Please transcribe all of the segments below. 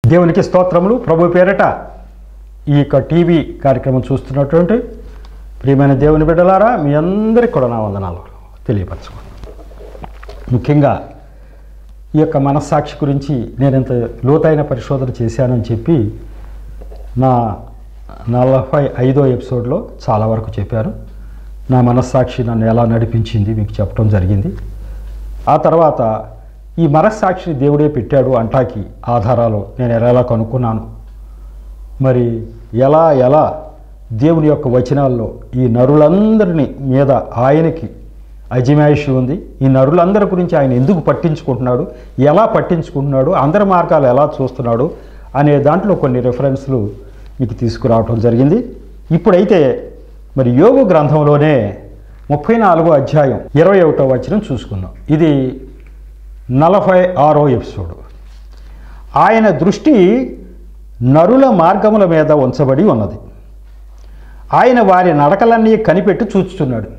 దేవునికి స్తోత్రములు ప్రభు పేరట ఈ యొక్క టీవీ కార్యక్రమం చూస్తున్నటువంటి ప్రియమైన దేవుని బిడ్డలారా మీ అందరికీ కూడా నా వందనాలు తెలియపరచుకోండి ముఖ్యంగా ఈ యొక్క మనస్సాక్షి గురించి నేను ఇంత లోతైన పరిశోధన చేశానని చెప్పి నా నలభై ఐదో ఎపిసోడ్లో చాలా వరకు చెప్పాను నా మనస్సాక్షి నన్ను ఎలా నడిపించింది మీకు చెప్పడం జరిగింది ఆ తర్వాత ఈ మనస్సాక్షిని దేవుడే పెట్టాడు అంటాకి ఆధారాలు నేను ఎలా ఎలా కనుక్కున్నాను మరి ఎలా ఎలా దేవుని యొక్క వచనాల్లో ఈ నరులందరినీ మీద ఆయనకి అజమాయిషి ఉంది ఈ నరులందరి గురించి ఆయన ఎందుకు పట్టించుకుంటున్నాడు ఎలా పట్టించుకుంటున్నాడు అందరి మార్గాలు ఎలా చూస్తున్నాడు అనే దాంట్లో కొన్ని రెఫరెన్స్లు మీకు తీసుకురావటం జరిగింది ఇప్పుడైతే మరి యోగు గ్రంథంలోనే ముప్పై నాలుగో అధ్యాయం ఇరవై ఒకటో వచనం చూసుకుందాం ఇది నలభై ఆరో ఎపిసోడ్ ఆయన దృష్టి నరుల మార్గముల మీద ఉంచబడి ఉన్నది ఆయన వారి నడకలన్నీ కనిపెట్టి చూస్తున్నాడు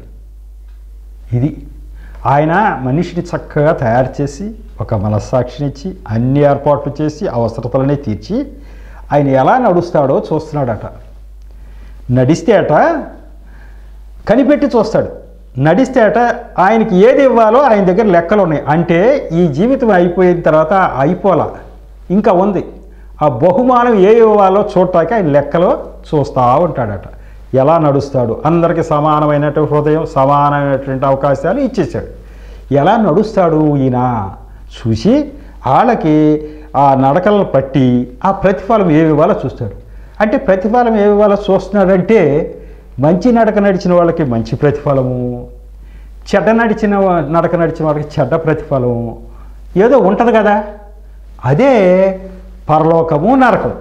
ఇది ఆయన మనిషిని చక్కగా తయారు చేసి ఒక మనస్సాక్షినిచ్చి అన్ని ఏర్పాట్లు చేసి అవసరతలనే తీర్చి ఆయన ఎలా నడుస్తాడో చూస్తున్నాడట నడిస్తే అట కనిపెట్టి చూస్తాడు నడిస్తే అట ఆయనకి ఏది ఇవ్వాలో ఆయన దగ్గర లెక్కలు ఉన్నాయి అంటే ఈ జీవితం అయిపోయిన తర్వాత అయిపోలా ఇంకా ఉంది ఆ బహుమానం ఏ ఇవ్వాలో చూడటానికి ఆయన లెక్కలో చూస్తూ ఉంటాడట ఎలా నడుస్తాడు అందరికీ సమానమైనటువంటి హృదయం సమానమైనటువంటి అవకాశాలు ఇచ్చేసాడు ఎలా నడుస్తాడు ఈయన చూసి వాళ్ళకి ఆ నడకలను పట్టి ఆ ప్రతిఫలం ఏమి ఇవ్వాలో చూస్తాడు అంటే ప్రతిఫలం ఏమి ఇవ్వాలో చూస్తున్నాడంటే మంచి నడక నడిచిన వాళ్ళకి మంచి ప్రతిఫలము చెడ్డ నడిచిన వా- నడక నడిచిన వాళ్ళకి చెడ్డ ప్రతిఫలము ఏదో ఉంటుంది కదా అదే పరలోకము నరకం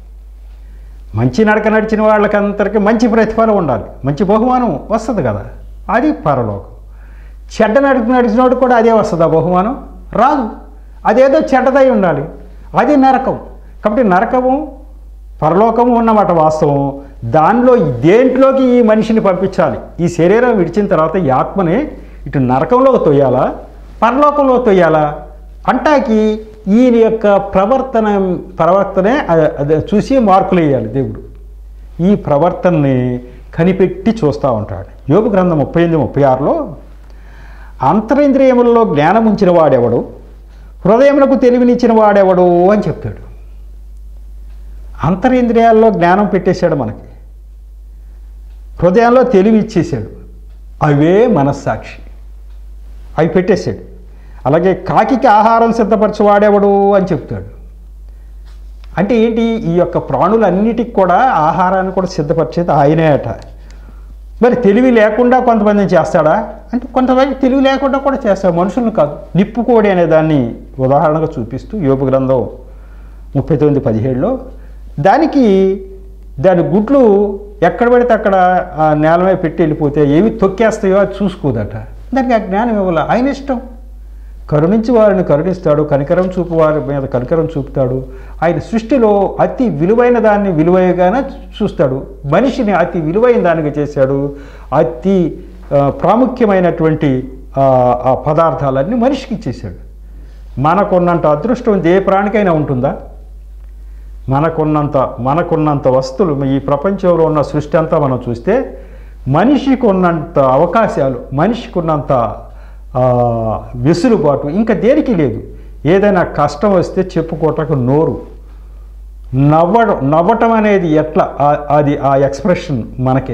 మంచి నడక నడిచిన వాళ్ళకందరికీ మంచి ప్రతిఫలం ఉండాలి మంచి బహుమానం వస్తుంది కదా అది పరలోకం చెడ్డ నడక నడిచినోడు కూడా అదే వస్తుందా బహుమానం రాదు అదేదో చెడ్డదై ఉండాలి అది నరకం కాబట్టి నరకము పరలోకము ఉన్నమాట వాస్తవం దానిలో దేంట్లోకి ఈ మనిషిని పంపించాలి ఈ శరీరం విడిచిన తర్వాత ఈ ఆత్మని ఇటు నరకంలో తొయ్యాలా పరలోకంలో తొయ్యాలా అంటాకి ఈయన యొక్క ప్రవర్తన ప్రవర్తనే అ- అదే చూసి మార్కులు వేయాలి దేవుడు ఈ ప్రవర్తనని కనిపెట్టి చూస్తూ ఉంటాడు యోగు గ్రంథం ముప్పై ఎనిమిది ముప్పై ఆరులో అంతరేంద్రియములలో జ్ఞానం ఉంచిన వాడెవడు హృదయములకు తెలివినిచ్చిన వాడెవడు అని చెప్తాడు అంతరేంద్రియాల్లో జ్ఞానం పెట్టేశాడు మనకి హృదయంలో తెలివి ఇచ్చేసాడు అవే మనస్సాక్షి అవి పెట్టేశాడు అలాగే కాకికి ఆహారం సిద్ధపరచువాడెవడు అని చెప్తాడు అంటే ఏంటి ఈ యొక్క ప్రాణులన్నిటికి కూడా ఆహారాన్ని కూడా సిద్ధపరిచేది ఆయనే అట మరి తెలివి లేకుండా కొంతమందిని చేస్తాడా అంటే కొంతమంది తెలివి లేకుండా కూడా చేస్తాడు మనుషులను కాదు నిప్పుకోడి అనే దాన్ని ఉదాహరణగా చూపిస్తూ యోగ గ్రంథం ముప్పై తొమ్మిది పదిహేడులో దానికి దాని గుడ్లు ఎక్కడ పడితే అక్కడ ఆ నేల మీద పెట్టి వెళ్ళిపోతే ఏవి తొక్కేస్తాయో అది చూసుకోదట దానికి ఆ జ్ఞానం ఇవ్వాలి ఆయన ఇష్టం కరుణించి వారిని కరుణిస్తాడు కనికరం చూపు వారి మీద కనికరం చూపుతాడు ఆయన సృష్టిలో అతి విలువైన దాన్ని విలువైనగానే చూస్తాడు మనిషిని అతి విలువైన దానికి చేశాడు అతి ఆ, ప్రాముఖ్యమైనటువంటి ఆ, ఆ పదార్థాలన్నీ మనిషికి ఇచ్చేసాడు మనకున్నంత అదృష్టం ఏ ప్రాణికైనా ఉంటుందా మనకున్నంత మనకున్నంత వస్తువులు ఈ ప్రపంచంలో ఉన్న సృష్టి అంతా మనం చూస్తే మనిషికి ఉన్నంత అవకాశాలు మనిషికి ఉన్నంత ఆ, వెసులుబాటు ఇంకా దేనికి లేదు ఏదైనా కష్టం వస్తే చెప్పుకోవటకు నోరు నవ్వడం నవ్వటం అనేది ఎట్లా ఆ- అది ఆ ఎక్స్ప్రెషన్ మనకే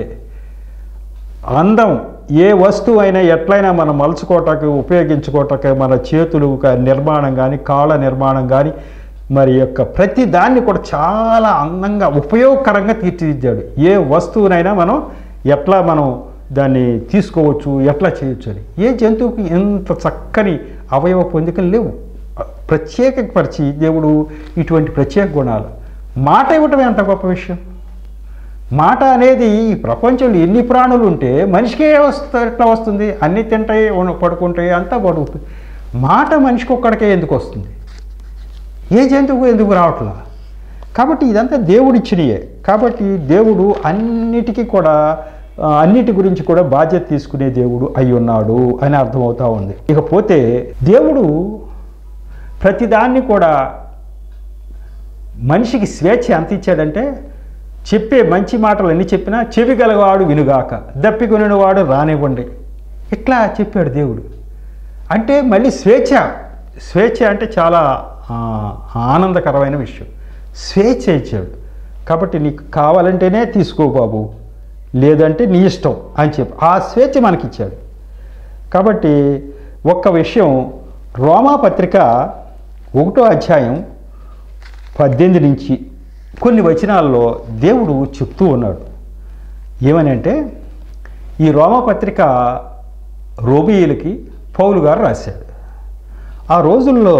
అందం ఏ వస్తువు అయినా ఎట్లయినా మనం మలుచుకోవటానికి ఉపయోగించుకోవటానికి మన చేతులు ఒక నిర్మాణం కానీ కాళ్ళ నిర్మాణం కానీ మరి యొక్క ప్రతి దాన్ని కూడా చాలా అందంగా ఉపయోగకరంగా తీర్చిదిద్దాడు ఏ వస్తువునైనా మనం ఎట్లా మనం దాన్ని తీసుకోవచ్చు ఎట్లా చేయొచ్చు అని ఏ జంతువుకి ఎంత చక్కని అవయవ పొందికలు లేవు ప్రత్యేకపరిచి దేవుడు ఇటువంటి ప్రత్యేక గుణాలు మాట ఇవ్వటం ఎంత గొప్ప విషయం మాట అనేది ఈ ప్రపంచంలో ఎన్ని ప్రాణులు ఉంటే మనిషికే వస్తా ఎట్లా వస్తుంది అన్ని తింటాయి ఉణ- పడుకుంటాయి అంతా పడుకుతుంది మాట మనిషికి ఒక్కడికే ఎందుకు వస్తుంది ఏ జంతువు ఎందుకు రావట్లా కాబట్టి ఇదంతా దేవుడిచ్చినయే కాబట్టి దేవుడు అన్నిటికీ కూడా ఆ, అన్నిటి గురించి కూడా బాధ్యత తీసుకునే దేవుడు అయి ఉన్నాడు అని అర్థమవుతా ఉంది ఇకపోతే దేవుడు ప్రతిదాన్ని కూడా మనిషికి స్వేచ్ఛ ఎంత ఇచ్చాడంటే చెప్పే మంచి మాటలు ఎన్ని చెప్పినా చెవి గలవాడు వినుగాక దప్పికొనినవాడు రానివ్వండి ఇట్లా చెప్పాడు దేవుడు అంటే మళ్ళీ స్వేచ్ఛ స్వేచ్ఛ అంటే చాలా ఆ, ఆనందకరమైన విషయం స్వేచ్ఛ ఇచ్చాడు కాబట్టి నీకు కావాలంటేనే తీసుకో బాబు లేదంటే నీ ఇష్టం అని చెప్పి ఆ స్వేచ్ఛ మనకిచ్చాడు కాబట్టి ఒక్క విషయం రోమా పత్రిక ఒకటో అధ్యాయం పద్దెనిమిది నుంచి కొన్ని వచనాల్లో దేవుడు చెప్తూ ఉన్నాడు ఏమని అంటే ఈ రోమపత్రిక రోమియులకి పౌలు గారు రాశాడు ఆ రోజుల్లో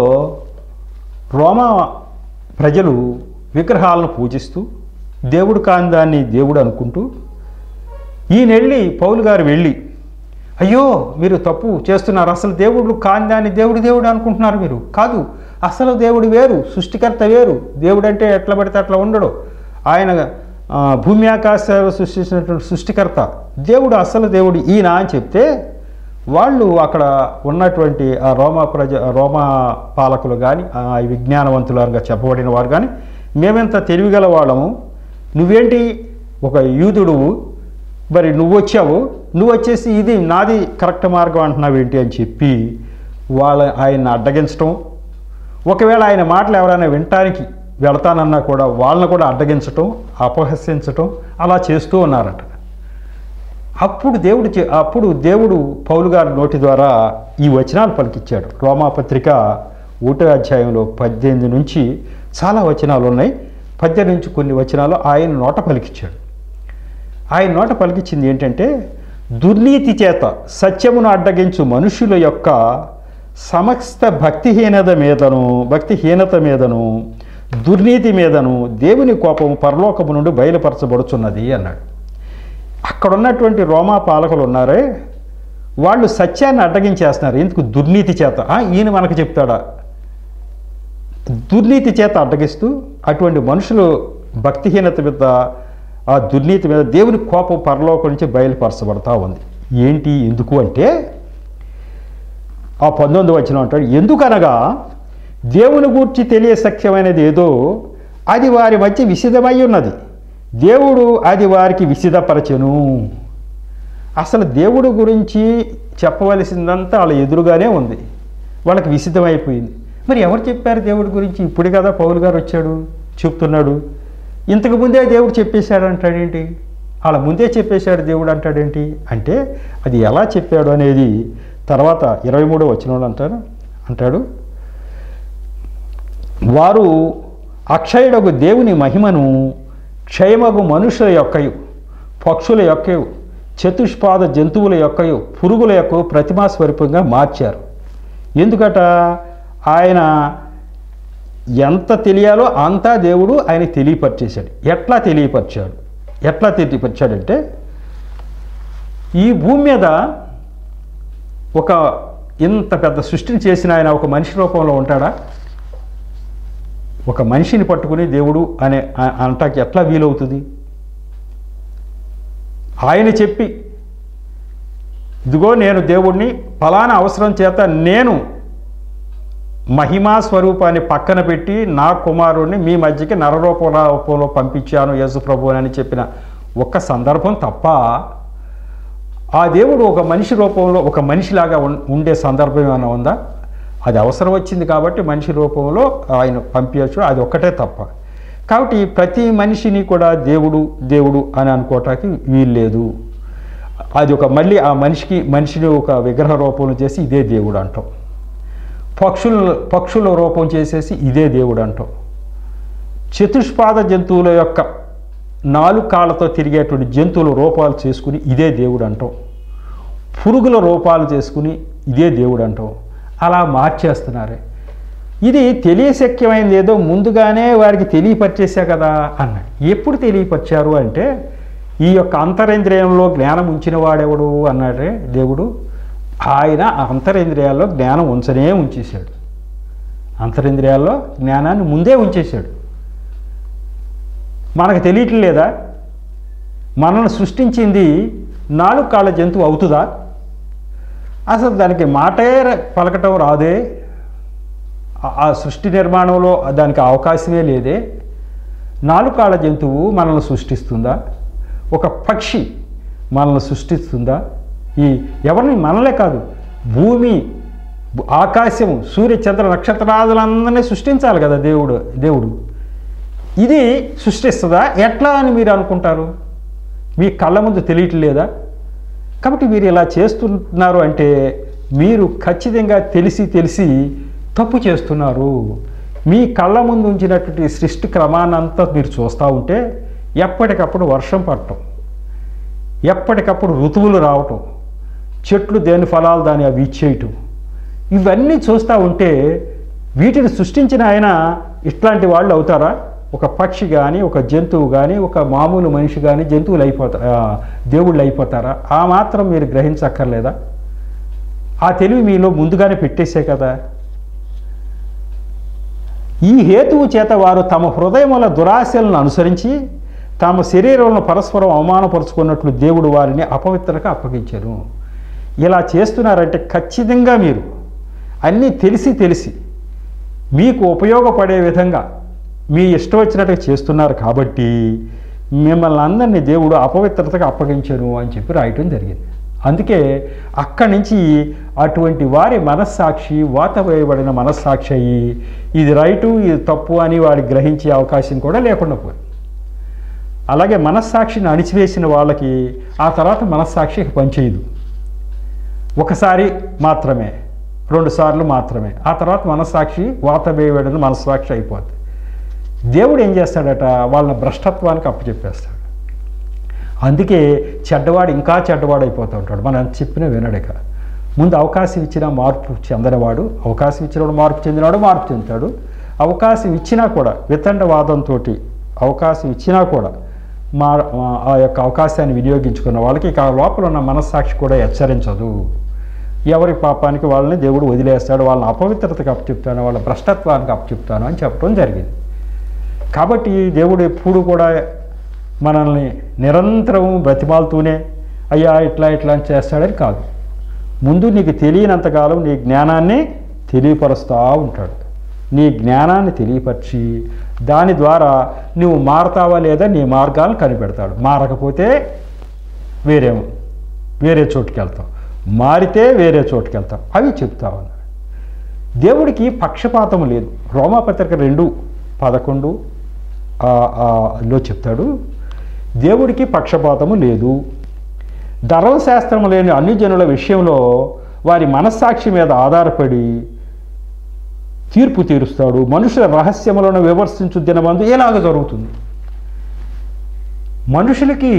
రోమా ప్రజలు విగ్రహాలను పూజిస్తూ దేవుడు కాని దాన్ని దేవుడు అనుకుంటూ ఈయన వెళ్ళి పౌలు గారు వెళ్ళి అయ్యో మీరు తప్పు చేస్తున్నారు అసలు దేవుడు కాని దాన్ని దేవుడు దేవుడు అనుకుంటున్నారు మీరు కాదు అసలు దేవుడు వేరు సృష్టికర్త వేరు దేవుడు అంటే ఎట్లా పడితే అట్లా ఉండడు ఆయన ఆ, భూమి ఆకాశాలు సృష్టించినటువంటి సృష్టికర్త దేవుడు అసలు దేవుడు ఈయన అని చెప్తే వాళ్ళు అక్కడ ఉన్నటువంటి ఆ రోమా ప్రజ రోమా పాలకులు కానీ ఆ విజ్ఞానవంతులుగా చెప్పబడిన వారు కానీ మేమెంత తెలివిగల వాళ్ళము నువ్వేంటి ఒక యూదుడువు మరి నువ్వు వచ్చావు నువ్వు వచ్చేసి ఇది నాది కరెక్ట్ మార్గం అంటున్నావు ఏంటి అని చెప్పి వాళ్ళ ఆయన అడ్డగించటం ఒకవేళ ఆయన మాటలు ఎవరైనా వినటానికి వెళతానన్నా కూడా వాళ్ళని కూడా అడ్డగించటం అపహసించటం అలా చేస్తూ ఉన్నారట అప్పుడు దేవుడు చే- అప్పుడు దేవుడు పౌలు గారి నోటి ద్వారా ఈ వచనాలు పలికిచ్చాడు రోమాపత్రిక ఒకటో అధ్యాయంలో పద్దెనిమిది నుంచి చాలా వచనాలు ఉన్నాయి పద్దెనిమిది నుంచి కొన్ని వచనాలు ఆయన నోట పలికిచ్చాడు ఆయన నోట పలికిచ్చింది ఏంటంటే దుర్నీతి చేత సత్యమును అడ్డగించు మనుషుల యొక్క సమస్త భక్తిహీనత మీదను భక్తిహీనత మీదను దుర్నీతి మీదను దేవుని కోపం పరలోకము నుండి బయలుపరచబడుచున్నది అన్నాడు అక్కడ ఉన్నటువంటి రోమా పాలకులు ఉన్నారే వాళ్ళు సత్యాన్ని అడ్డగించేస్తున్నారు ఎందుకు దుర్నీతి చేత ఆ, ఈయన మనకు చెప్తాడా దుర్నీతి చేత అడ్డగిస్తూ అటువంటి మనుషులు భక్తిహీనత మీద ఆ దుర్నీతి మీద దేవుని కోపం పరలోకం నుంచి బయలుపరచబడతా ఉంది ఏంటి ఎందుకు అంటే ఆ పంతొమ్మిది వచ్చిన అంటాడు ఎందుకనగా దేవుని గూర్చి తెలియ సఖ్యమైనది ఏదో అది వారి మధ్య విసిదమై ఉన్నది దేవుడు అది వారికి విసిదపరచెను అసలు దేవుడు గురించి చెప్పవలసిందంతా వాళ్ళ ఎదురుగానే ఉంది వాళ్ళకి విసిదమైపోయింది మరి ఎవరు చెప్పారు దేవుడి గురించి ఇప్పుడు కదా పౌలు గారు వచ్చాడు చెప్తున్నాడు ఇంతకు ముందే దేవుడు చెప్పేశాడు అంటాడేంటి వాళ్ళ ముందే చెప్పేశాడు దేవుడు అంటాడేంటి అంటే అది ఎలా చెప్పాడు అనేది తర్వాత ఇరవై మూడో వచ్చిన వాళ్ళు అంటారు అంటాడు వారు అక్షయుడకు దేవుని మహిమను క్షయమగు మనుషుల యొక్కయు పక్షుల యొక్కయు చతుష్పాద జంతువుల యొక్కయు పురుగుల యొక్క ప్రతిమా స్వరూపంగా మార్చారు ఎందుకట ఆయన ఎంత తెలియాలో అంతా దేవుడు ఆయన తెలియపరిచేశాడు ఎట్లా తెలియపరిచాడు ఎట్లా తెలియపరిచాడంటే ఈ భూమి మీద ఒక ఇంత పెద్ద సృష్టిని చేసిన ఆయన ఒక మనిషి రూపంలో ఉంటాడా ఒక మనిషిని పట్టుకుని దేవుడు అనే అ- అంటాకి ఎట్లా వీలవుతుంది ఆయన చెప్పి ఇదిగో నేను దేవుడిని ఫలానా అవసరం చేత నేను మహిమా స్వరూపాన్ని పక్కన పెట్టి నా కుమారుడిని మీ మధ్యకి నరరూప రూపంలో పంపించాను యేసు ప్రభు అని చెప్పిన ఒక్క సందర్భం తప్ప ఆ దేవుడు ఒక మనిషి రూపంలో ఒక మనిషిలాగా ఉన్- ఉండే సందర్భం ఏమైనా ఉందా అది అవసరం వచ్చింది కాబట్టి మనిషి రూపంలో ఆయన పంపించచ్చు అది ఒక్కటే తప్ప కాబట్టి ప్రతి మనిషిని కూడా దేవుడు దేవుడు అని అనుకోవటానికి వీల్లేదు అది ఒక మళ్ళీ ఆ మనిషికి మనిషిని ఒక విగ్రహ రూపంలో చేసి ఇదే దేవుడు అంటాం పక్షుల పక్షుల రూపం చేసేసి ఇదే దేవుడు అంటాం చతుష్పాద జంతువుల యొక్క నాలుగు కాళ్ళతో తిరిగేటువంటి జంతువుల రూపాలు చేసుకుని ఇదే దేవుడు అంటాం పురుగుల రూపాలు చేసుకుని ఇదే దేవుడు అంటాం అలా మార్చేస్తున్నారే ఇది తెలియశక్యమైనది ఏదో ముందుగానే వారికి తెలియపరిచేసా కదా అన్నాడు ఎప్పుడు తెలియపరిచారు అంటే ఈ యొక్క అంతరేంద్రియంలో జ్ఞానం ఉంచిన వాడెవడు అన్నాడే దేవుడు ఆయన ఆ అంతరేంద్రియాల్లో జ్ఞానం ఉంచనే ఉంచేశాడు అంతరేంద్రియాల్లో జ్ఞానాన్ని ముందే ఉంచేశాడు మనకు తెలియట్లేదా మనల్ని సృష్టించింది నాలుగు కాళ్ళ జంతువు అవుతుందా అసలు దానికి మాటే ర- పలకటం రాదే ఆ- ఆ సృష్టి నిర్మాణంలో దానికి అవకాశమే లేదే నాలుకాళ్ళ జంతువు మనల్ని సృష్టిస్తుందా ఒక పక్షి మనల్ని సృష్టిస్తుందా ఈ ఎవరిని మనలే కాదు భూమి ఆకాశము సూర్య చంద్ర నక్షత్రాదులందరినీ సృష్టించాలి కదా దేవుడు దేవుడు ఇది సృష్టిస్తుందా ఎట్లా అని మీరు అనుకుంటారు మీ కళ్ళ ముందు తెలియట్లేదా కాబట్టి మీరు ఇలా చేస్తున్నారు అంటే మీరు ఖచ్చితంగా తెలిసి తెలిసి తప్పు చేస్తున్నారు మీ కళ్ళ ముందు ఉంచినటువంటి సృష్టి క్రమాన్నంతా మీరు చూస్తూ ఉంటే ఎప్పటికప్పుడు వర్షం పడటం ఎప్పటికప్పుడు ఋతువులు రావటం చెట్లు దేని ఫలాలు దాని అవి ఇచ్చేయటం ఇవన్నీ చూస్తూ ఉంటే వీటిని సృష్టించిన ఆయన ఇట్లాంటి వాళ్ళు అవుతారా ఒక పక్షి కానీ ఒక జంతువు కానీ ఒక మామూలు మనిషి కానీ జంతువులు అయిపోతా ఆ, దేవుళ్ళు అయిపోతారా ఆ మాత్రం మీరు గ్రహించక్కర్లేదా ఆ తెలివి మీలో ముందుగానే పెట్టేసే కదా ఈ హేతువు చేత వారు తమ హృదయముల దురాశలను అనుసరించి తమ శరీరంలో పరస్పరం అవమానపరుచుకున్నట్లు దేవుడు వారిని అపవిత్రగా అప్పగించారు ఇలా చేస్తున్నారంటే ఖచ్చితంగా మీరు అన్నీ తెలిసి తెలిసి మీకు ఉపయోగపడే విధంగా మీ ఇష్టం వచ్చినట్టుగా చేస్తున్నారు కాబట్టి మిమ్మల్ని అందరినీ దేవుడు అపవిత్రతగా అప్పగించను అని చెప్పి రాయటం జరిగింది అందుకే అక్కడి నుంచి అటువంటి వారి మనస్సాక్షి వాత వేయబడిన మనస్సాక్షి అయ్యి ఇది రైటు ఇది తప్పు అని వాడి గ్రహించే అవకాశం కూడా లేకుండా పోయింది అలాగే మనస్సాక్షిని అణిచివేసిన వాళ్ళకి ఆ తర్వాత మనస్సాక్షికి పనిచేయదు ఒకసారి మాత్రమే రెండు సార్లు మాత్రమే ఆ తర్వాత మనస్సాక్షి వాత వేయబడిన మనస్సాక్షి అయిపోద్ది దేవుడు ఏం చేస్తాడట వాళ్ళని భ్రష్టత్వానికి అప్పచెప్పేస్తాడు అందుకే చెడ్డవాడు ఇంకా చెడ్డవాడు అయిపోతూ ఉంటాడు మనం ఎంత చెప్పినా వినడక ముందు అవకాశం ఇచ్చిన మార్పు చెందనివాడు అవకాశం ఇచ్చినవాడు మార్పు చెందినవాడు మార్పు చెందుతాడు అవకాశం ఇచ్చినా కూడా వితండవాదంతో అవకాశం ఇచ్చినా కూడా మా మా- ఆ యొక్క అవకాశాన్ని వినియోగించుకున్న వాళ్ళకి ఇక ఆ లోపల ఉన్న మనస్సాక్షి కూడా హెచ్చరించదు ఎవరి పాపానికి వాళ్ళని దేవుడు వదిలేస్తాడు వాళ్ళని అపవిత్రతకు అప్పచెప్తాను వాళ్ళ భ్రష్టత్వానికి అప్పచెప్తాను అని చెప్పడం జరిగింది కాబట్టి దేవుడు ఎప్పుడు కూడా మనల్ని నిరంతరం బ్రతిమాలుతూనే అయ్యా ఇట్లా ఇట్లా అని చేస్తాడని కాదు ముందు నీకు తెలియనంతకాలం నీ జ్ఞానాన్ని తెలియపరుస్తూ ఉంటాడు నీ జ్ఞానాన్ని తెలియపరిచి దాని ద్వారా నువ్వు మారతావా లేదా నీ మార్గాలను కనిపెడతాడు మారకపోతే వేరే వేరే చోటుకి వెళ్తావు మారితే వేరే చోటుకి వెళ్తావు అవి చెప్తావు అన్నాడు దేవుడికి పక్షపాతం లేదు రోమాపత్రిక రెండు పదకొండు ఆ, ఆ, లో చెప్తాడు దేవుడికి పక్షపాతము లేదు ధర్మశాస్త్రం లేని అన్ని జనుల విషయంలో వారి మనస్సాక్షి మీద ఆధారపడి తీర్పు తీరుస్తాడు మనుషుల రహస్యములను విమర్శించు దినమందు ఎలాగ జరుగుతుంది మనుషులకి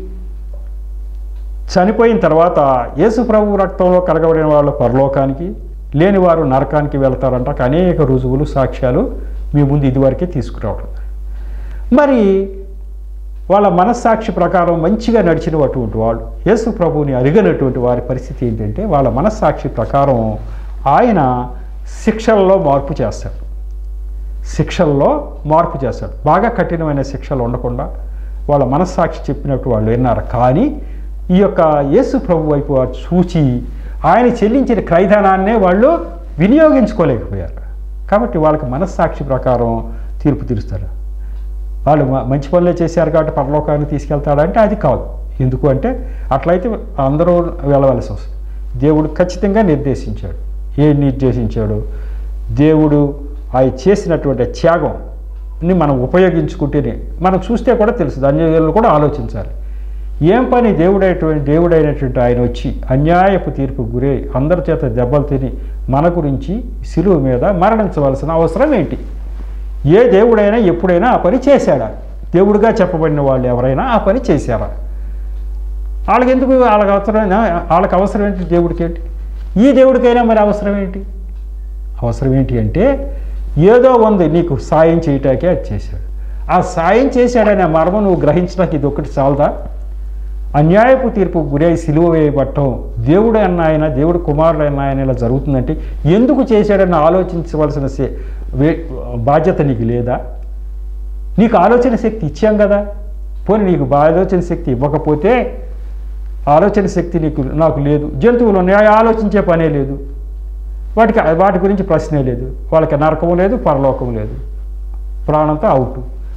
చనిపోయిన తర్వాత యేసు ప్రభు రక్తంలో కలగబడిన వాళ్ళు పరలోకానికి లేని వారు నరకానికి వెళ్తారంట అనేక రుజువులు సాక్ష్యాలు మీ ముందు ఇదివరకే తీసుకురావడం మరి వాళ్ళ మనస్సాక్షి ప్రకారం మంచిగా నడిచినటువంటి వాళ్ళు యేసు ప్రభువుని అరిగినటువంటి వారి పరిస్థితి ఏంటంటే వాళ్ళ మనస్సాక్షి ప్రకారం ఆయన శిక్షలలో మార్పు చేస్తాడు శిక్షల్లో మార్పు చేస్తాడు బాగా కఠినమైన శిక్షలు ఉండకుండా వాళ్ళ మనస్సాక్షి చెప్పినట్టు వాళ్ళు విన్నారు కానీ ఈ యొక్క యేసు ప్రభు వైపు వారు చూచి ఆయన చెల్లించిన క్రైదానాన్నే వాళ్ళు వినియోగించుకోలేకపోయారు కాబట్టి వాళ్ళకి మనస్సాక్షి ప్రకారం తీర్పు తీరుస్తారు వాళ్ళు మ- మంచి పనులే చేశారు కాబట్టి పరలోకాన్ని తీసుకెళ్తాడంటే అది కాదు ఎందుకు అంటే అట్లయితే అందరూ వెళ్ళవలసి వస్తుంది దేవుడు ఖచ్చితంగా నిర్దేశించాడు ఏం నిర్దేశించాడు దేవుడు ఆయన చేసినటువంటి త్యాగంని మనం ఉపయోగించుకుంటేనే మనం చూస్తే కూడా తెలుస్తుంది అన్యాయాలను కూడా ఆలోచించాలి ఏం పని దేవుడైనటువంటి దేవుడైనటువంటి ఆయన వచ్చి అన్యాయపు తీర్పు గురై అందరి చేత దెబ్బలు తిని మన గురించి శిలువ మీద మరణించవలసిన అవసరం ఏంటి ఏ దేవుడైనా ఎప్పుడైనా ఆ పని చేశాడా దేవుడిగా చెప్పబడిన వాళ్ళు ఎవరైనా ఆ పని చేశారా వాళ్ళకి ఎందుకు వాళ్ళకి అవసరమైనా వాళ్ళకి అవసరం ఏంటి దేవుడికి ఏంటి ఈ దేవుడికైనా మరి అవసరం ఏంటి అవసరం ఏంటి అంటే ఏదో ఉంది నీకు సాయం చేయటాకే అది చేశాడు ఆ సాయం చేశాడనే మర్మం నువ్వు గ్రహించడానికి ఇది ఒకటి చాలదా అన్యాయపు తీర్పు గురై సిలువ వేయబట్టం దేవుడు అన్న ఆయన దేవుడు కుమారుడు అన్న ఆయన ఇలా జరుగుతుందంటే ఎందుకు చేశాడని ఆలోచించవలసిన సే- వే- బాధ్యత నీకు లేదా నీకు ఆలోచన శక్తి ఇచ్చాం కదా పోనీ నీకు బా- ఆలోచన శక్తి ఇవ్వకపోతే ఆలోచన శక్తి నీకు నాకు లేదు జంతువులు ఉన్నాయి ఆలోచించే పనే లేదు వాటికి వాటి గురించి ప్రశ్నే లేదు వాళ్ళకి నరకం లేదు పరలోకం లేదు ప్రాణంతో అవుట్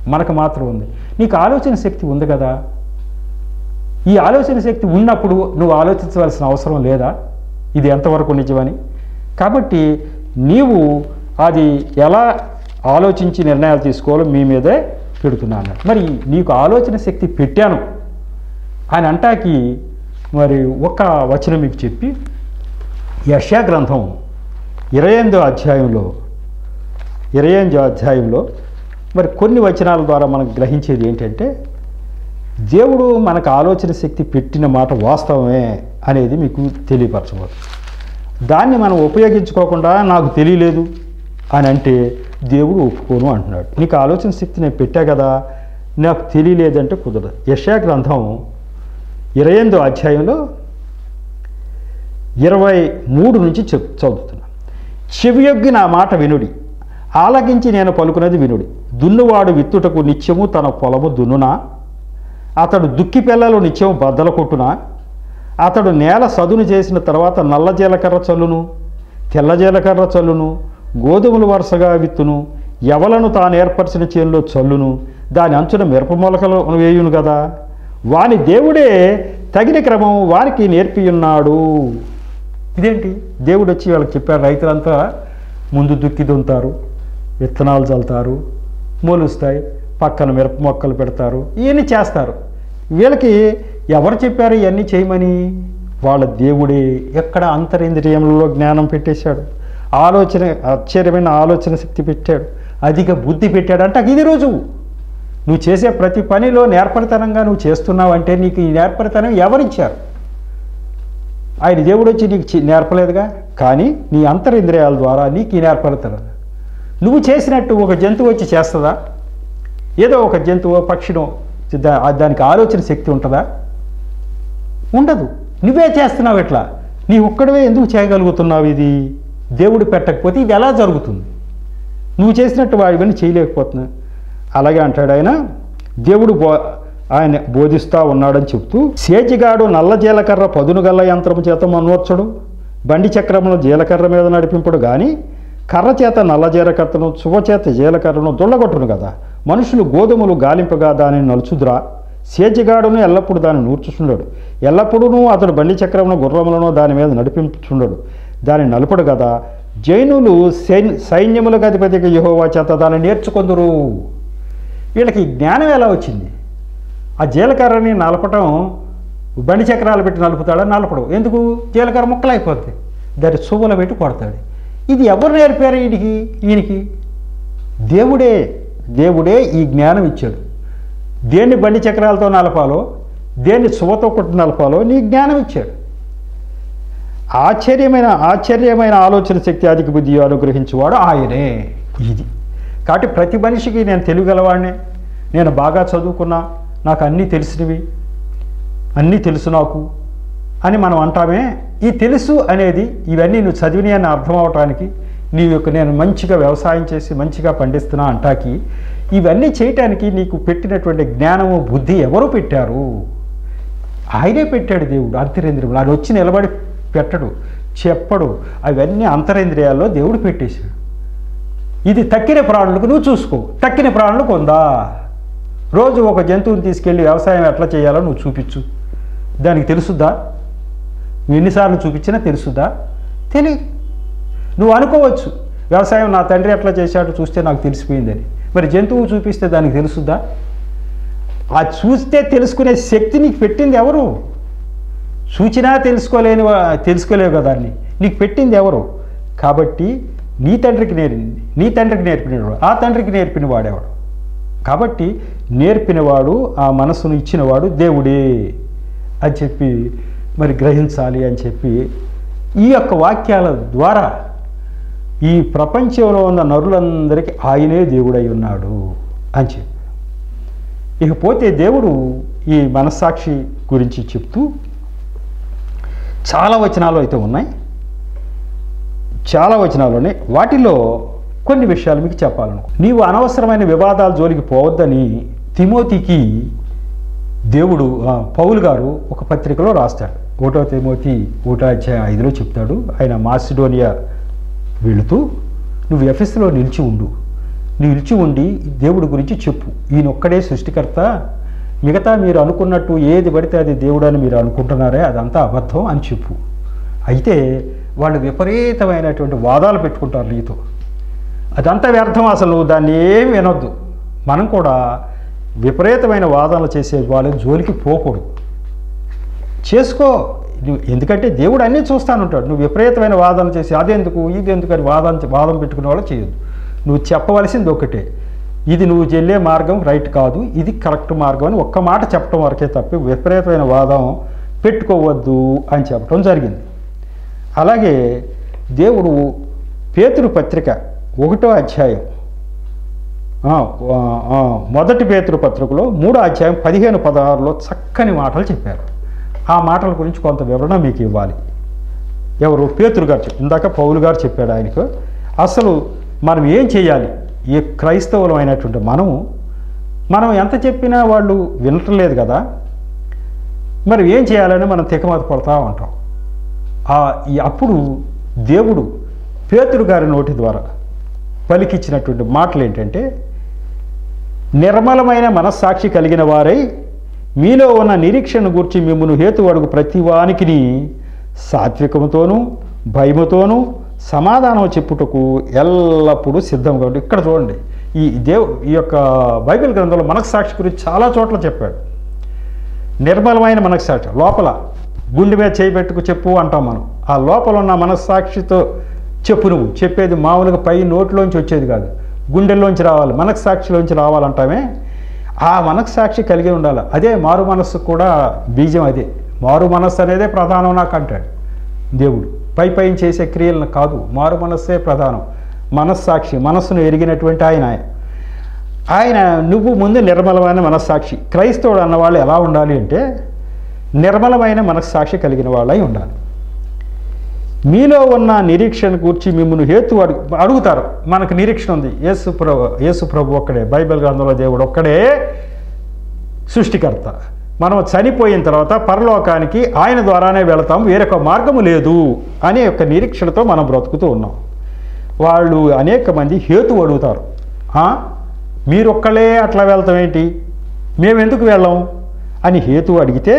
మనకు మాత్రం ఉంది నీకు ఆలోచన శక్తి ఉంది కదా ఈ ఆలోచన శక్తి ఉన్నప్పుడు నువ్వు ఆలోచించవలసిన అవసరం లేదా ఇది ఎంతవరకు నిజమని కాబట్టి నీవు అది ఎలా ఆలోచించి నిర్ణయాలు తీసుకోవాలో మీ మీదే పెడుతున్నా అన్నాడు మరి నీకు ఆలోచన శక్తి పెట్టాను అని అంటాకి మరి ఒక వచనం మీకు చెప్పి యశా గ్రంథం ఇరవై ఎనిమిదో అధ్యాయంలో ఇరవై ఎనిమిదో అధ్యాయంలో మరి కొన్ని వచనాల ద్వారా మనం గ్రహించేది ఏంటంటే దేవుడు మనకు ఆలోచన శక్తి పెట్టిన మాట వాస్తవమే అనేది మీకు తెలియపరచబోతుంది దాన్ని మనం ఉపయోగించుకోకుండా నాకు తెలియలేదు అని అంటే దేవుడు ఒప్పుకోను అంటున్నాడు నీకు ఆలోచన శక్తి నేను పెట్టా కదా నాకు తెలియలేదంటే కుదరదు యశా గ్రంథం ఇరవై ఎనిమిదో అధ్యాయంలో ఇరవై మూడు నుంచి చెప్ చదువుతున్నా చెవియొగ్గి నా మాట వినుడి ఆలకించి నేను పలుకున్నది వినుడి దున్నువాడు విత్తుటకు నిత్యము తన పొలము దున్నునా అతడు దుక్కి పిల్లలు నిత్యం బద్దల కొట్టునా అతడు నేల సదును చేసిన తర్వాత నల్ల జీలకర్ర చల్లును తెల్ల జీలకర్ర చల్లును గోధుమలు వరుసగా విత్తును ఎవలను తాను ఏర్పరిచిన చేనులో చల్లును దాని అంచున మిరప మొలకలు వేయును కదా వాని దేవుడే తగిన క్రమం వానికి నేర్పియున్నాడు ఇదేంటి దేవుడు వచ్చి వాళ్ళకి చెప్పారు రైతులంతా ముందు దుక్కి దున్నుతారు విత్తనాలు చల్లుతారు మొలుస్తాయి పక్కన మిరప మొక్కలు పెడతారు ఇవన్నీ చేస్తారు వీళ్ళకి ఎవరు చెప్పారు ఇవన్నీ చేయమని వాళ్ళ దేవుడే ఎక్కడ అంతరింద్రియంలో జ్ఞానం పెట్టేశాడు ఆలోచన ఆశ్చర్యమైన ఆలోచన శక్తి పెట్టాడు అధిక బుద్ధి పెట్టాడు అంటే ఇది రుజువు నువ్వు చేసే ప్రతి పనిలో నేర్పరితనంగా నువ్వు చేస్తున్నావు అంటే నీకు ఈ నేర్పరితనం ఎవరిచ్చారు ఆయన దేవుడు వచ్చి నీకు చి- నేర్పలేదుగా కానీ నీ అంతరింద్రియాల ద్వారా నీకు ఈ నేర్పరితనం నువ్వు చేసినట్టు ఒక జంతువు వచ్చి చేస్తుందా ఏదో ఒక జంతువు పక్షినో దా- దానికి ఆలోచన శక్తి ఉంటుందా ఉండదు నువ్వే చేస్తున్నావు ఇట్లా నీ ఒక్కడవే ఎందుకు చేయగలుగుతున్నావు ఇది దేవుడు పెట్టకపోతే ఇది ఎలా జరుగుతుంది నువ్వు చేసినట్టు వా- ఇవన్నీ చేయలేకపోతున్నా అలాగే అంటాడు ఆయన దేవుడు బో ఆయన బోధిస్తూ ఉన్నాడని చెప్తూ సేజిగాడు నల్ల జీలకర్ర పదును గల్ల యంత్రము చేత మనోర్చడు బండి చక్రమును జీలకర్ర మీద నడిపింపుడు కానీ కర్ర చేత నల్ల జీలకర్రను చువ చేత జీలకర్రను దుళ్ళగొట్టును కదా మనుషులు గోధుమలు గాలింపగా దానిని నలుచుదురా సేజిగాడును ఎల్లప్పుడూ దాన్ని నూర్చుచుండడు ఎల్లప్పుడూ అతడు బండి చక్రమును గుర్రములను దాని మీద నడిపించుండడు దాన్ని నలుపుడు కదా జైనులు సైన్ సైన్యములకు అధిపతిగా యెహోవా చేత దాన్ని నేర్చుకొందురు వీళ్ళకి ఈ జ్ఞానం ఎలా వచ్చింది ఆ జీలకర్రని నలపటం బండి చక్రాలు పెట్టి నలుపుతాడా నలపడు ఎందుకు జీలకర్ర ముక్కలు అయిపోద్ది దాన్ని సువ్వలు పెట్టి కొడతాడు ఇది ఎవరు నేర్పారు ఈయనకి ఈయనకి దేవుడే దేవుడే ఈ జ్ఞానం ఇచ్చాడు దేన్ని బండి చక్రాలతో నలపాలో దేన్ని సువ్వతో కొట్టి నలపాలో నీ జ్ఞానం ఇచ్చాడు ఆశ్చర్యమైన ఆశ్చర్యమైన ఆలోచన శక్తి అధిక బుద్ధి అనుగ్రహించేవాడు ఆయనే ఇది కాబట్టి ప్రతి మనిషికి నేను తెలియగలవాడినే నేను బాగా చదువుకున్నా నాకు అన్నీ తెలిసినవి అన్నీ తెలుసు నాకు అని మనం అంటామే ఈ తెలుసు అనేది ఇవన్నీ నువ్వు చదివిని అని అర్థం అవటానికి నీ యొక్క నేను మంచిగా వ్యవసాయం చేసి మంచిగా పండిస్తున్నా అంటాకి ఇవన్నీ చేయటానికి నీకు పెట్టినటువంటి జ్ఞానము బుద్ధి ఎవరు పెట్టారు ఆయనే పెట్టాడు దేవుడు అంతరేంద్రియం అది వచ్చి నిలబడి పెట్టడు చెప్పడు అవన్నీ అంతరేంద్రియాల్లో దేవుడు పెట్టేశాడు ఇది తక్కిన ప్రాణులకు నువ్వు చూసుకో తక్కిన ప్రాణులకు ఉందా రోజు ఒక జంతువుని తీసుకెళ్ళి వ్యవసాయం ఎట్లా చేయాలో నువ్వు చూపించు దానికి తెలుసుద్దా నువ్వు ఎన్నిసార్లు చూపించినా తెలుసుద్దా తెలియదు నువ్వు అనుకోవచ్చు వ్యవసాయం నా తండ్రి ఎట్లా చేశాడో చూస్తే నాకు తెలిసిపోయిందని మరి జంతువు చూపిస్తే దానికి తెలుసుద్దా ఆ చూస్తే తెలుసుకునే శక్తి నీకు పెట్టింది ఎవరు చూచినా తెలుసుకోలేని వా- తెలుసుకోలేవు కదా దాన్ని నీకు పెట్టింది ఎవరు కాబట్టి నీ తండ్రికి నేర్పింది నీ తండ్రికి నేర్పినవాడు ఆ తండ్రికి నేర్పిన వాడేవాడు కాబట్టి నేర్పినవాడు ఆ మనసును ఇచ్చినవాడు దేవుడే అని చెప్పి మరి గ్రహించాలి అని చెప్పి ఈ యొక్క వాక్యాల ద్వారా ఈ ప్రపంచంలో ఉన్న నరులందరికీ ఆయనే దేవుడై ఉన్నాడు అని చెప్పి ఇకపోతే దేవుడు ఈ మనస్సాక్షి గురించి చెప్తూ చాలా వచనాలు అయితే ఉన్నాయి చాలా వచనాలు ఉన్నాయి వాటిలో కొన్ని విషయాలు మీకు చెప్పాలనుకో నీవు అనవసరమైన వివాదాల జోలికి పోవద్దని తిమోతికి దేవుడు ఆ, పౌలు గారు ఒక పత్రికలో రాస్తాడు ఒకటో తిమోతి ఒకటో అధ్యాయం ఐదులో చెప్తాడు ఆయన మాసిడోనియా వెళుతూ నువ్వు ఎఫెస్లో నిలిచి ఉండు నిలిచి ఉండి దేవుడి గురించి చెప్పు ఈయన ఒక్కడే సృష్టికర్త మిగతా మీరు అనుకున్నట్టు ఏది పడితే అది దేవుడు అని మీరు అనుకుంటున్నారే అదంతా అబద్ధం అని చెప్పు అయితే వాళ్ళు విపరీతమైనటువంటి వాదాలు పెట్టుకుంటారు నీతో అదంతా వ్యర్థం అసలు నువ్వు దాన్ని ఏం వినొద్దు మనం కూడా విపరీతమైన వాదనలు చేసే వాళ్ళ జోలికి పోకూడదు చేసుకో నువ్వు ఎందుకంటే దేవుడు అన్నీ చూస్తానుంటాడు నువ్వు విపరీతమైన వాదన చేసి అదెందుకు ఇది ఎందుకు అని వాదన వాదం పెట్టుకునే వాళ్ళు చేయొద్దు నువ్వు చెప్పవలసింది ఒకటే ఇది నువ్వు చెల్లే మార్గం రైట్ కాదు ఇది కరెక్ట్ మార్గం అని ఒక్క మాట చెప్పడం వరకే తప్పి విపరీతమైన వాదం పెట్టుకోవద్దు అని చెప్పడం జరిగింది అలాగే దేవుడు పేతురు పత్రిక ఒకటో అధ్యాయం ఆ, ఆ, ఆ, మొదటి పేతురు పత్రికలో మూడో అధ్యాయం పదిహేను పదహారులో చక్కని మాటలు చెప్పారు ఆ మాటల గురించి కొంత వివరణ మీకు ఇవ్వాలి ఎవరు పేతురు గారు చెప్ప- ఇందాక పౌలు గారు చెప్పాడు ఆయనకు అసలు మనం ఏం చేయాలి ఈ క్రైస్తవులం అయినటువంటి మనము మనం ఎంత చెప్పినా వాళ్ళు వినట్లేదు కదా మరి ఏం చేయాలని మనం తికమత పడతా ఉంటాం ఆ ఈ అప్పుడు దేవుడు పేతురు గారి నోటి ద్వారా పలికిచ్చినటువంటి మాటలు ఏంటంటే నిర్మలమైన మనస్సాక్షి కలిగిన వారై మీలో ఉన్న నిరీక్షణ గురించి మిమ్మల్ని హేతు అడుగు ప్రతి వానికిని సాత్వికముతోనూ భయముతోనూ సమాధానం చెప్పుటకు ఎల్లప్పుడూ సిద్ధంగా ఉండి ఇక్కడ చూడండి ఈ దేవ్ ఈ యొక్క బైబిల్ గ్రంథంలో మనస్సాక్షి గురించి చాలా చోట్ల చెప్పాడు నిర్మలమైన మనస్సాక్షి లోపల గుండె మీద చేయి పెట్టుకు చెప్పు అంటాం మనం ఆ లోపల ఉన్న మనస్సాక్షితో చెప్పు నువ్వు చెప్పేది మామూలుగా పై నోట్లోంచి వచ్చేది కాదు గుండెల్లోంచి రావాలి మనస్సాక్షిలోంచి రావాలంటామే ఆ మనస్సాక్షి కలిగి ఉండాలి అదే మారు మనస్సు కూడా బీజం అదే మారు మనస్సు అనేదే ప్రధానం నాకు అంటాడు దేవుడు పై పైన చేసే క్రియలను కాదు మారు మనస్సే ప్రధానం మనస్సాక్షి మనస్సును ఎరిగినటువంటి ఆయన ఆయన నువ్వు ముందు నిర్మలమైన మనస్సాక్షి క్రైస్తవుడు అన్నవాళ్ళు ఎలా ఉండాలి అంటే నిర్మలమైన మనస్సాక్షి కలిగిన వాళ్ళై ఉండాలి మీలో ఉన్న నిరీక్షణ గురించి మిమ్మల్ని హేతు అడుగు అడుగుతారు మనకు నిరీక్షణ ఉంది యేసు ప్రభు యేసు ప్రభు ఒక్కడే బైబిల్ గ్రంథంలో దేవుడు ఒక్కడే సృష్టికర్త మనం చనిపోయిన తర్వాత పరలోకానికి ఆయన ద్వారానే వెళతాం వేరొక మార్గము లేదు అనే యొక్క నిరీక్షణతో మనం బ్రతుకుతూ ఉన్నాం వాళ్ళు అనేక మంది హేతు అడుగుతారు "ఆ? మీరొక్కళ్ళే అట్లా వెళ్తాం ఏంటి మేము ఎందుకు వెళ్ళాం అని హేతు అడిగితే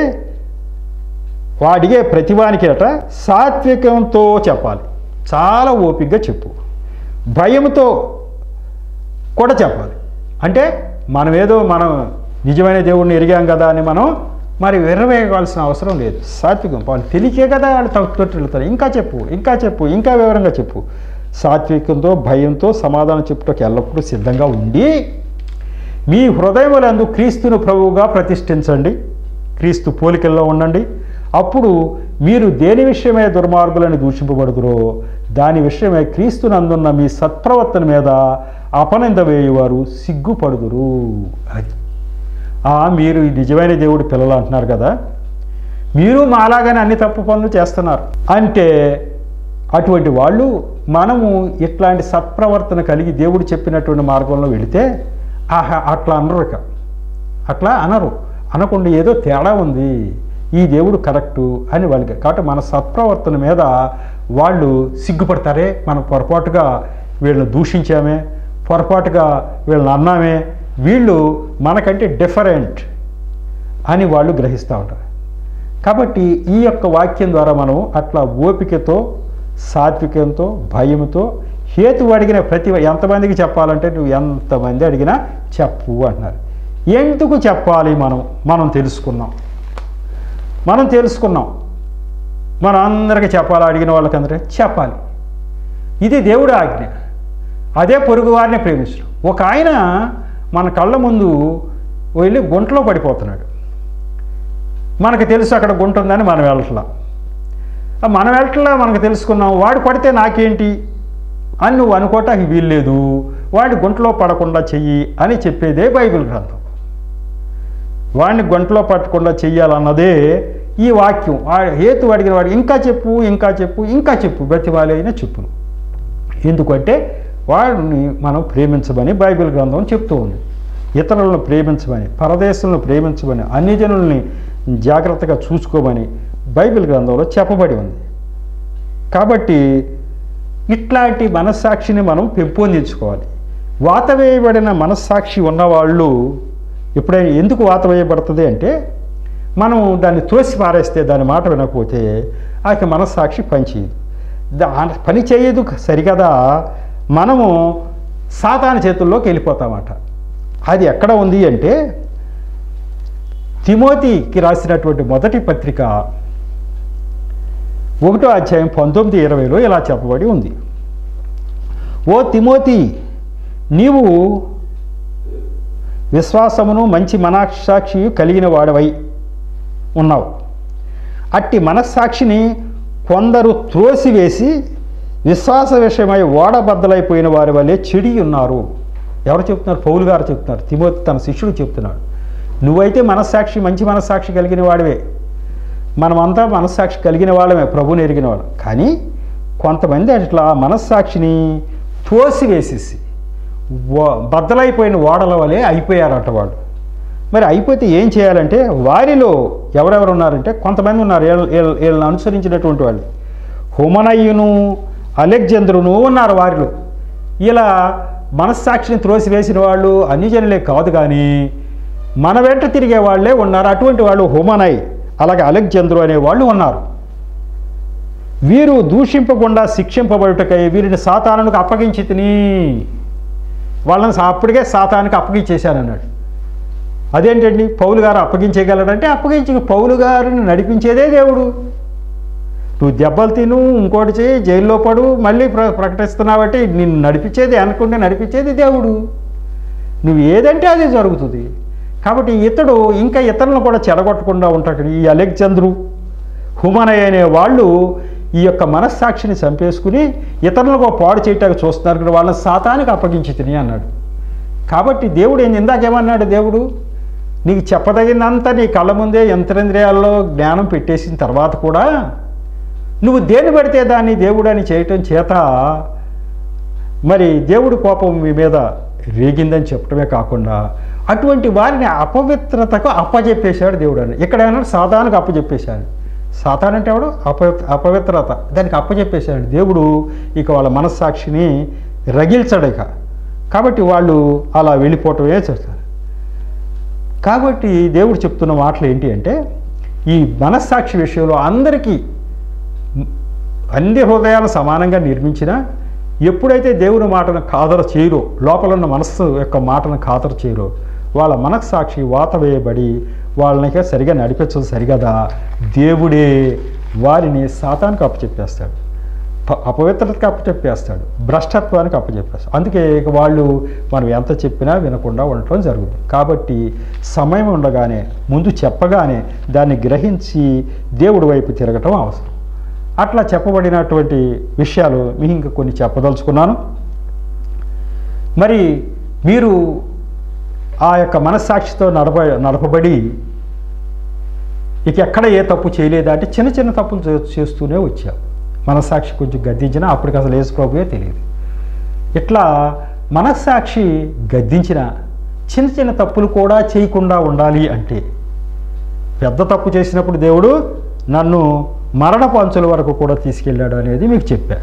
వాడిగే ప్రతివానికి అట సాత్వికంతో చెప్పాలి చాలా ఓపికగా చెప్పు భయంతో కూడా చెప్పాలి అంటే మనం ఏదో మనం నిజమైన దేవుడిని ఎరిగాం కదా అని మనం మరి విరవేయవలసిన అవసరం లేదు సాత్వికం వాళ్ళు తెలియకే కదా వాళ్ళు తొట్టు వెళ్తారు ఇంకా చెప్పు ఇంకా చెప్పు ఇంకా వివరంగా చెప్పు సాత్వికంతో భయంతో సమాధానం చెప్పుటకు ఎల్లప్పుడూ సిద్ధంగా ఉండి మీ హృదయములందు క్రీస్తును ప్రభువుగా ప్రతిష్ఠించండి క్రీస్తు పోలికల్లో ఉండండి అప్పుడు మీరు దేని విషయమే దుర్మార్గులని దూషింపబడుదురో దాని విషయమై క్రీస్తునందున్న మీ సత్ప్రవర్తన మీద అపనింద వేయువారు సిగ్గుపడుదురు అది ఆ, మీరు ఈ నిజమైన దేవుడి పిల్లలు అంటున్నారు కదా మీరు మాలాగానే అన్ని తప్పు పనులు చేస్తున్నారు అంటే అటువంటి వాళ్ళు మనము ఇట్లాంటి సత్ప్రవర్తన కలిగి దేవుడు చెప్పినటువంటి మార్గంలో వెళితే ఆహా అట్లా అనరు ఇక అట్లా అనరు అనకుండా ఏదో తేడా ఉంది ఈ దేవుడు కరెక్టు అని వాళ్ళకి కాబట్టి మన సత్ప్రవర్తన మీద వాళ్ళు సిగ్గుపడతారే మనం పొరపాటుగా వీళ్ళని దూషించామే పొరపాటుగా వీళ్ళని అన్నామే వీళ్ళు మనకంటే డిఫరెంట్ అని వాళ్ళు గ్రహిస్తూ ఉంటారు కాబట్టి ఈ యొక్క వాక్యం ద్వారా మనం అట్లా ఓపికతో సాత్వికంతో భయంతో హేతు అడిగిన ప్రతి ఎంతమందికి చెప్పాలంటే నువ్వు ఎంతమంది అడిగినా చెప్పు అంటున్నారు ఎందుకు చెప్పాలి మనం మనం తెలుసుకున్నాం మనం తెలుసుకున్నాం మనం అందరికీ చెప్పాలి అడిగిన వాళ్ళకందరికీ చెప్పాలి ఇది దేవుడి ఆజ్ఞ అదే పొరుగు వారిని ప్రేమించడం ఒక ఆయన మన కళ్ళ ముందు వెళ్ళి గుంటలో పడిపోతున్నాడు మనకు తెలుసు అక్కడ గుంట ఉందని మనం వెళ్ళట్లా ఆ మనం వెళ్ళట్లా మనకు తెలుసుకున్నాం వాడు పడితే నాకేంటి అని నువ్వు అనుకోవటానికి వీల్లేదు వాడి గుంటలో పడకుండా చెయ్యి అని చెప్పేదే బైబిల్ గ్రంథం వాడిని గుంటలో పట్టకుండా చెయ్యాలన్నదే ఈ వాక్యం ఆ హేతు అడిగిన వాడు ఇంకా చెప్పు ఇంకా చెప్పు ఇంకా చెప్పు బతివాలి అయినా చెప్పును ఎందుకంటే వాడిని మనం ప్రేమించమని బైబిల్ గ్రంథం చెప్తూ ఉంది ఇతరులను ప్రేమించమని పరదేశంలో ప్రేమించమని అన్ని జనుల్ని జాగ్రత్తగా చూసుకోమని బైబిల్ గ్రంథంలో చెప్పబడి ఉంది కాబట్టి ఇట్లాంటి మనస్సాక్షిని మనం పెంపొందించుకోవాలి వాత వేయబడిన మనస్సాక్షి ఉన్నవాళ్ళు ఎప్పుడైనా ఎందుకు వాత వేయబడుతుంది అంటే మనం దాన్ని తోసి పారేస్తే దాని మాట వినకపోతే ఆ యొక్క మనస్సాక్షి పని చేయదు దా పని చేయదు సరికదా మనము సాతాను చేతుల్లోకి వెళ్ళిపోతామట అది ఎక్కడ ఉంది అంటే తిమోతికి రాసినటువంటి మొదటి పత్రిక ఒకటో అధ్యాయం పంతొమ్మిది ఇరవైలో ఇలా చెప్పబడి ఉంది ఓ తిమోతి నీవు విశ్వాసమును మంచి మనస్సాక్షి కలిగిన వాడవై ఉన్నావు అట్టి మనస్సాక్షిని కొందరు త్రోసివేసి విశ్వాస విషయమై ఓడబద్దలైపోయిన వారి వల్లే చెడి ఉన్నారు ఎవరు చెప్తున్నారు పౌలు గారు చెప్తున్నారు తిమోతి తన శిష్యుడు చెప్తున్నాడు నువ్వైతే మనస్సాక్షి మంచి మనస్సాక్షి కలిగిన వాడివే మనమంతా మనస్సాక్షి కలిగిన వాళ్ళమే ప్రభుని ఎరిగిన వాళ్ళం కానీ కొంతమంది అట్లా మనస్సాక్షిని తోసివేసేసి ఓ- బద్దలైపోయిన ఓడల వలె అయిపోయారట వాళ్ళు మరి అయిపోతే ఏం చేయాలంటే వారిలో ఎవరెవరు ఉన్నారంటే కొంతమంది ఉన్నారు వీళ్ళ- వీళ్ళ- వీళ్ళని అనుసరించినటువంటి వాళ్ళు హుమనయ్యును అలెగ్జంద్రును ఉన్నారు వారిలో ఇలా మనస్సాక్షిని త్రోసివేసిన వాళ్ళు అన్ని జనులే కాదు కానీ మన వెంట తిరిగే వాళ్ళే ఉన్నారు అటువంటి వాళ్ళు హుమనయ్ అలాగే అలెగ్జంద్రు అనే వాళ్ళు ఉన్నారు వీరు దూషింపకుండా శిక్షింపబడుటకై వీరిని సాతానునికి అప్పగించి తిని వాళ్ళని సా- అప్పటికే సాతానికి అప్పగించేశానన్నాడు అదేంటండి పౌలు గారు అప్పగించేయగలడంటే అప్పగించి పౌలు గారిని నడిపించేదే దేవుడు నువ్వు దెబ్బలు తిను ఇంకోటి చేయి జైల్లో పడు మళ్ళీ ప్ర ప్రకటిస్తున్నావంటే నిన్ను నడిపించేది అనుకుంటే నడిపించేది దేవుడు నువ్వు ఏదంటే అది జరుగుతుంది కాబట్టి ఇతడు ఇంకా ఇతరులను కూడా చెడగొట్టకుండా ఉంటాడు ఈ అలెగ్జంద్రు హుమనయ్ అనే వాళ్ళు ఈ యొక్క మనస్సాక్షిని చంపేసుకుని ఇతరులకు పాడు చేయటానికి చూస్తున్నారు కదా వాళ్ళని సాతానికి అప్పగించి తిని అన్నాడు కాబట్టి దేవుడు ఏంది ఇందాకేమన్నాడు దేవుడు నీకు చెప్పదగినంత నీ కళ్ళ ముందే యంత్రేంద్రియాల్లో జ్ఞానం పెట్టేసిన తర్వాత కూడా నువ్వు దేని పడితే దాన్ని దేవుడు అని చేయటం చేత మరి దేవుడి కోపం మీ మీద రేగిందని చెప్పడమే కాకుండా అటువంటి వారిని అపవిత్రతకు అప్పజెప్పేశాడు దేవుడు అని ఇక్కడ ఏమన్నాడు సాతానికి అప్పజెప్పేశాడు సాతాన్ అంటే ఎవడు అప అపవిత్రత దానికి అప్పజెప్పేశాడు దేవుడు ఇక వాళ్ళ మనస్సాక్షిని రగిల్చడు ఇక కాబట్టి వాళ్ళు అలా వెళ్ళిపోవటమే చేస్తారు కాబట్టి దేవుడు చెప్తున్న మాటలు ఏంటి అంటే ఈ మనస్సాక్షి విషయంలో అందరికీ అన్ని హృదయాలు సమానంగా నిర్మించినా ఎప్పుడైతే దేవుని మాటను ఖాతరు చేయరో లోపల ఉన్న మనస్సు యొక్క మాటను ఖాతరు చేయరో వాళ్ళ మనస్సాక్షి వాత వేయబడి వాళ్ళని సరిగా నడిపించదు సరిగదా దేవుడే వారిని సాతానికి అప్పచెప్పేస్తాడు ప- అపవిత్రతకి అప్పచెప్పేస్తాడు భ్రష్టత్వానికి అప్పచెప్పేస్తాడు అందుకే ఇక వాళ్ళు మనం ఎంత చెప్పినా వినకుండా ఉండటం జరుగుతుంది కాబట్టి సమయం ఉండగానే ముందు చెప్పగానే దాన్ని గ్రహించి దేవుడి వైపు తిరగటం అవసరం అట్లా చెప్పబడినటువంటి విషయాలు మీకు ఇంకా కొన్ని చెప్పదలుచుకున్నాను మరి మీరు ఆ యొక్క మనస్సాక్షితో నడప నడపబడి ఇక ఎక్కడ ఏ తప్పు చేయలేదా అంటే చిన్న చిన్న తప్పులు చే- చేస్తూనే వచ్చాం మనస్సాక్షి కొంచెం గద్దించినా అప్పటికి అసలు యేసు ప్రభువే తెలియదు ఇట్లా మనస్సాక్షి గద్దించిన చిన్న చిన్న తప్పులు కూడా చేయకుండా ఉండాలి అంటే పెద్ద తప్పు చేసినప్పుడు దేవుడు నన్ను మరణపు అంచుల వరకు కూడా తీసుకెళ్ళాడు అనేది మీకు చెప్పా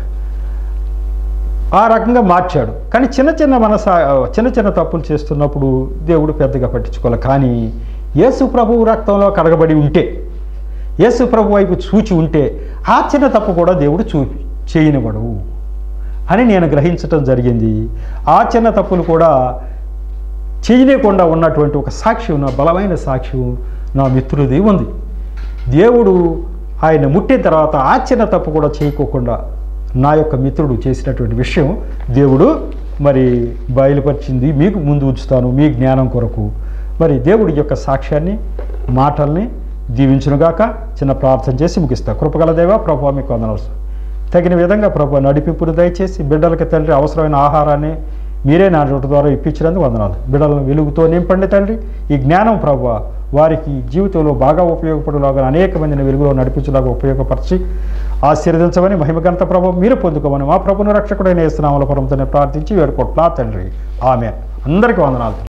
ఆ రకంగా మార్చాడు కానీ చిన్న చిన్న మనస చిన్న చిన్న తప్పులు చేస్తున్నప్పుడు దేవుడు పెద్దగా పట్టించుకోవాలి కానీ యేసు ప్రభువు రక్తంలో కడగబడి ఉంటే యేసు ప్రభు వైపు చూచి ఉంటే ఆ చిన్న తప్పు కూడా దేవుడు చూపి చేయనివ్వడు అని నేను గ్రహించటం జరిగింది ఆ చిన్న తప్పులు కూడా చేయలేకుండా ఉన్నటువంటి ఒక సాక్ష్యం నా బలమైన సాక్ష్యం నా మిత్రుడిది ఉంది దేవుడు ఆయన ముట్టిన తర్వాత ఆ చిన్న తప్పు కూడా చేయకోకుండా నా యొక్క మిత్రుడు చేసినటువంటి విషయం దేవుడు మరి బయలుపరిచింది మీకు ముందు ఉంచుతాను మీ జ్ఞానం కొరకు మరి దేవుడి యొక్క సాక్ష్యాన్ని మాటల్ని దీవించునుగాక చిన్న ప్రార్థన చేసి ముగిస్తా కృపగల దేవ ప్రభు మీకు వందనవసరం తగిన విధంగా ప్రభు నడిపింపును దయచేసి బిడ్డలకి తండ్రి అవసరమైన ఆహారాన్ని మీరే నా నోటి ద్వారా ఇప్పించినందుకు వందనాలు బిడ్డలను వెలుగుతో నింపండి తండ్రి ఈ జ్ఞానం ప్రభు వారికి జీవితంలో బాగా ఉపయోగపడేలాగా అనేక మందిని వెలుగులో నడిపించేలాగా ఉపయోగపరిచి ఆశీర్వదించమని మహిమగంత ప్రభు మీరు పొందుకోమని మా ప్రభును రక్షకుడైన ఇస్తున్నామల పరంతోనే ప్రార్థించి వేడుకోట్లా తండ్రి ఆమె అందరికీ వందనాలు